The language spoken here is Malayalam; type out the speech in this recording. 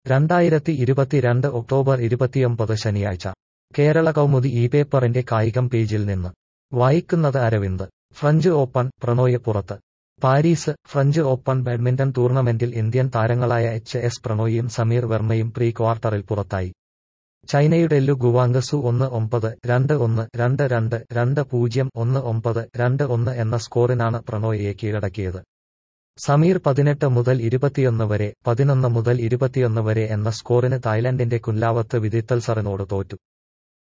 രണ്ടായിരത്തി ഇരുപത്തിരണ്ട് ഒക്ടോബർ ഇരുപത്തിയൊമ്പത് ശനിയാഴ്ച കേരള കൗമുദി ഈ പേപ്പറിന്റെ കായികം പേജിൽ നിന്ന് വായിക്കുന്നത് അരവിന്ദ് ഫ്രഞ്ച് ഓപ്പൺ പ്രണോയ് പുറത്ത് പാരീസ് ഫ്രഞ്ച് ഓപ്പൺ ബാഡ്മിന്റൺ ടൂർണമെന്റിൽ ഇന്ത്യൻ താരങ്ങളായ എച്ച് എസ് പ്രണോയും സമീർ വെർമ്മയും പ്രീ ക്വാർട്ടറിൽ പുറത്തായി ചൈനയുടെ ലു ഗുവാങ് സു ഒന്ന് ഒമ്പത് രണ്ട് ഒന്ന് രണ്ട് രണ്ട് രണ്ട് പൂജ്യം ഒന്ന് ഒമ്പത് രണ്ട് ഒന്ന് എന്ന സ്കോറിനാണ് പ്രണോയിയെ കീഴടക്കിയത് സമീർ പതിനെട്ട് മുതൽ ഇരുപത്തിയൊന്ന് വരെ പതിനൊന്ന് മുതൽ ഇരുപത്തിയൊന്ന് വരെ എന്ന സ്കോറിന് തായ്ലൻഡിന്റെ കുൻലാവത്ത് വിദിത്തൽസറിനോട് തോറ്റു